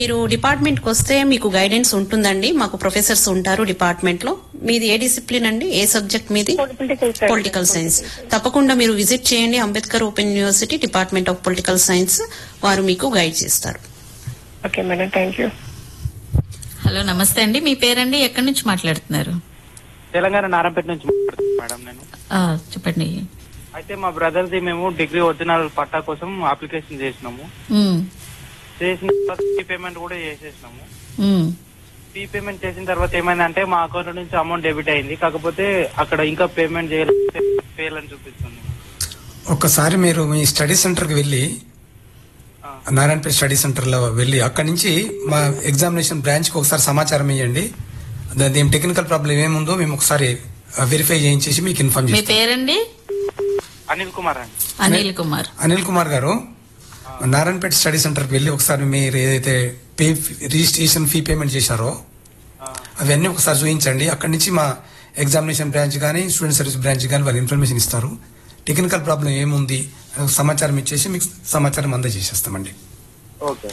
మీరు డిపార్ట్మెంట్ కి వస్తే మీకు గైడెన్స్ ఉంటుందండి మాకు ప్రొఫెసర్స్ ఉంటారు డిపార్ట్మెంట్ లో మీది ఏ డిసిప్లిన్ అండి ఏ సబ్జెక్ట్ మీది పొలిటికల్ సైన్స్ పొలిటికల్ సైన్స్ తప్పకుండా మీరు విజిట్ చేయండి Ambedkar open university department of political science వారు మీకు గైడ్ చేస్తారు okay madam thank you hello నమస్తే అండి మీ పేరండి ఎక్కడి నుంచి మాట్లాడుతున్నారు తెలంగాణ నారాయణపేట నుంచి మాట్లాడుతున్నాను మేడం నేను ఆ, చెప్పండి అయితే మా బ్రదర్ ది మేము డిగ్రీ ఒరిజినల్ పట్టా కోసం అప్లికేషన్ చేసినాము ఉమ్, చేసిన తర్వాత ఫీ పేమెంట్ కూడా చేసేసినాము ఉమ్, ఫీ పేమెంట్ చేసిన తర్వాత ఏమైందంటే మా అకౌంట్ నుంచి అమౌంట్ డెబిట్ అయింది కాకపోతే అక్కడ ఇంకా పేమెంట్ చేయాలి ఫెయిల్ అని చూపిస్తుంది ఒక్కసారి మీరు మీ స్టడీ సెంటర్కి వెళ్ళి ఆ. నారాయణపేట స్టడీ సెంటర్లో వెళ్ళి అక్కడి నుంచి మా ఎగ్జామినేషన్ బ్రాంచ్కి ఒకసారి సమాచారం ఇవ్వండి దా- దీని టెక్నికల్ ప్రాబ్లం ఏముందో మేము ఒకసారి వెరిఫై చేయించేసి మీకు ఇన్ఫార్మ్ మీ చేస్తాం పేరండి అనిల్ కుమార్ అండి అనిల్ కుమార్ అనిల్ కుమార్ గారు నారాయణపేట స్టడీ సెంటర్కి వెళ్ళి ఒకసారి మీరు ఏదైతే పే రిజిస్ట్రేషన్ ఫీ పేమెంట్ చేశారో ఆ, అవన్నీ ఒకసారి చూపించండి అక్కడి నుంచి మా ఎగ్జామినేషన్ బ్రాంచ్ కానీ స్టూడెంట్ సర్వీస్ బ్రాంచ్ కానీ వాళ్ళు ఇన్ఫర్మేషన్ ఇస్తారు టెక్నికల్ ప్రాబ్లం ఏముంది అని సమాచారం ఇచ్చేసి మీకు సమాచారం అందజేసేస్తామండి ఓకే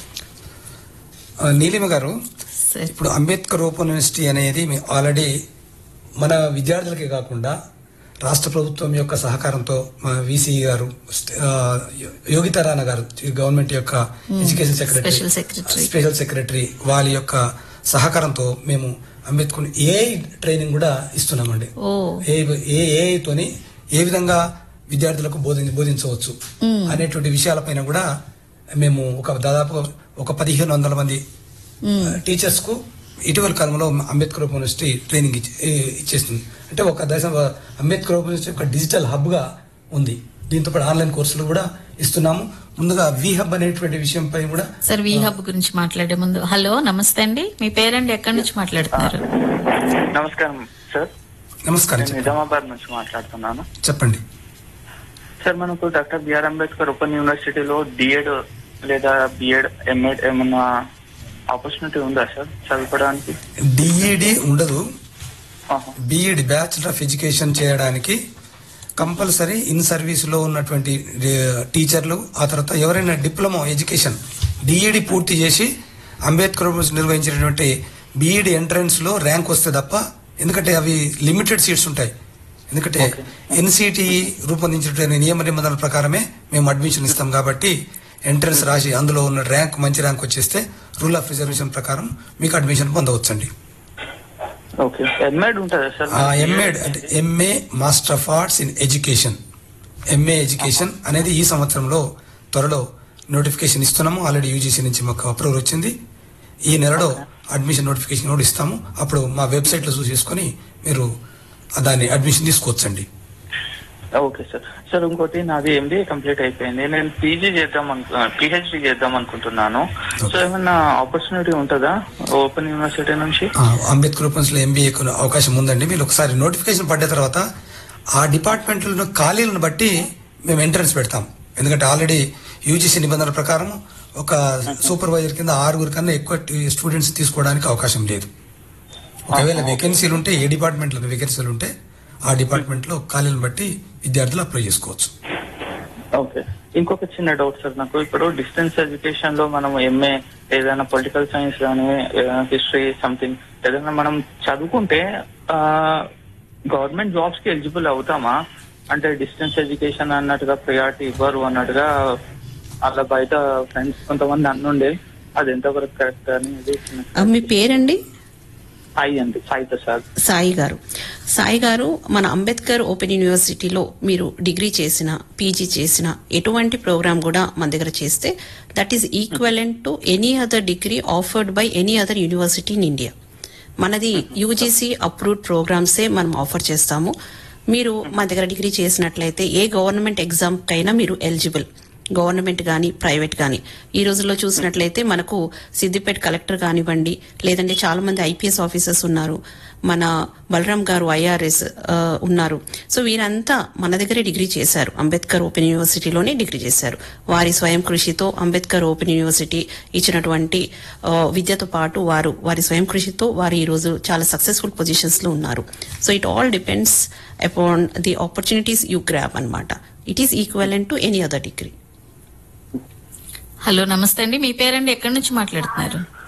ఆ, నీలిమ గారు సరే. ఇప్పుడు అంబేద్కర్ ఓపెన్ యూనివర్సిటీ అనేది మీ ఆల్రెడీ మన విద్యార్థులకే కాకుండా రాష్ట్ర ప్రభుత్వం యొక్క సహకారంతో మా వీసీ గారు స్ట్- ఆ, యో- యోగితా రాణా గారు ఈ గవర్నమెంట్ యొక్క education secretary special secretary. Special secretary వాళ్ళ యొక్క సహకారంతో మేము అంబేద్కర్ ఏ ట్రైనింగ్ కూడా ఇస్తున్నామండి ఓ ఏ ఏ ఏఐతోని ఏ విధంగా విద్యార్థులకు బోధి బోధించవచ్చు అనేటువంటి విషయాలపైన కూడా మేము ఒక దాదాపు ఒక పదిహేను వందల మంది టీచర్స్ కు ఇటీవల కాలంలో అంబేద్కర్ ఓపెన్ యూనివర్సిటీ ట్రైనింగ్ ఇచ్చి- ఏ- ఇచ్చేస్తుంది అంటే ఒక దశ అంబేద్కర్ ఓపెన్ యూనివర్సిటీ ఒక డిజిటల్ హబ్ గా ఉంది దీంతో పాటు ఆన్లైన్ కోర్సులు కూడా ఇస్తున్నాము ముందుగా వి హబ్ అనేటువంటి విషయంపై కూడా సార్ వి హబ్ గురించి మాట్లాడే ముందు హలో నమస్తే అండి మీ పేరండి ఎక్కడి నుంచి మాట్లాడుతున్నారు నమస్కారం సార్ నమస్కారం నేను చెప్పండి. నిజామాబాద్ నుంచి మాట్లాడుతున్నాను చెప్పండి సార్ మనకు డాక్టర్ బిఆర్ అంబేద్కర్ ఓపెన్ యూనివర్సిటీలో డిఎడ్ లేదా బిఎడ్ ఎంఎడ్ ఏమన్నా ఆపర్చునిటీ ఉందా సార్ చదువుకోవడానికి డిఈడి ఉండదు ఆహా. బీఈడి బ్యాచులర్ ఆఫ్ ఎడ్యుకేషన్ చేయడానికి కంపల్సరీ ఇన్ సర్వీస్ లో ఉన్నటువంటి ఏ, టీచర్లు ఆ తర్వాత ఎవరైనా డిప్లొమా ఎడ్యుకేషన్ డిఈడి పూర్తి చేసి అంబేద్కర్ యూనివర్సిటీ నిర్వహించినటువంటి బీఈడి ఎంట్రన్స్ లో ర్యాంక్ వస్తే తప్ప ఎందుకంటే అవి లిమిటెడ్ సీట్స్ ఉంటాయి ఎందుకంటే ఎన్సిటి రూపొందించినటువంటి నియమ నిబంధనల ప్రకారమే మేము అడ్మిషన్ ఇస్తాం కాబట్టి ఎంట్రన్స్ రాసి అందులో ఉన్న ర్యాంక్ మంచి ర్యాంక్ వచ్చేస్తే రూల్ ఆఫ్ రిజర్వేషన్ ప్రకారం మీకు అడ్మిషన్ పొందవచ్చండి ఓకే ఎంఎడ్ ఉంటుందా సార్ ఎంఏడ్ అంటే M A master of arts in education M A education అనేది ఈ సంవత్సరంలో త్వరలో నోటిఫికేషన్ ఇస్తున్నాము ఆల్రెడీ యూజీసీ నుంచి మాకు అప్రూవల్ వచ్చింది ఈ నెలలో అడ్మిషన్ నోటిఫికేషన్ కూడా ఇస్తాము అప్పుడు మా వెబ్సైట్ లో చూసేసుకొని మీరు దాన్ని అడ్మిషన్ తీసుకోవచ్చండి ఓకే సార్ సార్ ఇంకోటి నాది ఎంబీఏ కంప్లీట్ అయిపోయింది నేను పీజీ చేద్దాం అనుకు పిహెచ్డి చేద్దాం అనుకుంటున్నాను సో ఏమన్నా ఆపర్చునిటీ ఉంటుందా ఓపెన్ యూనివర్సిటీ నుంచి ఆ, అంబేద్కర్ ఓపెన్స్ లో ఎంబీఏ అవకాశం ఉందండి మీరు ఒకసారి నోటిఫికేషన్ పడ్డ తర్వాత ఆ డిపార్ట్మెంట్లో ఖాళీలను బట్టి మేము ఎంట్రన్స్ పెడతాం ఎందుకంటే ఆల్రెడీ యూజీసీ నిబంధనల ప్రకారం ఒక సూపర్వైజర్ కింద ఆరుగురు కన్నా ఎక్కువ స్టూడెంట్స్ తీసుకోవడానికి అవకాశం లేదు ఒకవేళ వేకెన్సీలు ఉంటే ఏ డిపార్ట్మెంట్లో వేకెన్సీలు ఉంటే ఆ డిపార్ట్మెంట్ లో ఖాళీలను బట్టి విద్యార్థులు అప్లై చేసుకోవచ్చు ఓకే ఇంకొక చిన్న డౌట్ సార్ నాకు ఇప్పుడు డిస్టెన్స్ ఎడ్యుకేషన్ లో మనం ఎంఏ ఏదైనా పొలిటికల్ సైన్స్ కానీ హిస్టరీ సంథింగ్ ఏదైనా మనం చదువుకుంటే గవర్నమెంట్ జాబ్స్ కి ఎలిజిబుల్ అవుతామా అంటే డిస్టెన్స్ ఎడ్యుకేషన్ అన్నట్టుగా ప్రయారిటీ ఇవ్వరు అన్నట్టుగా అలా బయట ఫ్రెండ్స్ కొంతమంది అన్నుండే అది ఎంతవరకు కరెక్ట్ అనేది ఆ, మీ పేరండి సాయి అండి సాయి ప్రసాద్ సాయి గారు సాయి గారు మన అంబేద్కర్ ఓపెన్ యూనివర్సిటీలో మీరు డిగ్రీ చేసిన పీజీ చేసిన ఎటువంటి ప్రోగ్రామ్ కూడా మన దగ్గర చేస్తే that is equivalent to any other degree offered by any other university in India మనది యూజీసీ అప్రూవ్డ్ ప్రోగ్రామ్సే మనం ఆఫర్ చేస్తాము మీరు మా దగ్గర డిగ్రీ చేసినట్లయితే ఏ గవర్నమెంట్ ఎగ్జామ్ కైనా మీరు ఎలిజిబుల్ గవర్నమెంట్ కానీ ప్రైవేట్ కానీ ఈ రోజుల్లో చూసినట్లయితే మనకు సిద్దిపేట కలెక్టర్ కానివ్వండి లేదంటే చాలా మంది ఐపీఎస్ ఆఫీసర్స్ ఉన్నారు మన బలరాం గారు ఐఆర్ఎస్ ఉన్నారు సో వీరంతా మన దగ్గరే డిగ్రీ చేశారు అంబేద్కర్ ఓపెన్ యూనివర్సిటీలోనే డిగ్రీ చేశారు వారి స్వయం కృషితో అంబేద్కర్ ఓపెన్ యూనివర్సిటీ ఇచ్చినటువంటి ఆ, విద్యతో పాటు వారు వారి స్వయం కృషితో వారు ఈ రోజు చాలా సక్సెస్ఫుల్ పొజిషన్స్ లో ఉన్నారు so it all depends upon the opportunities you grab అన్నమాట it is equivalent to any other degree hello నమస్తే అండి మీ పేరండి ఎక్కడి నుంచి మాట్లాడుతున్నారు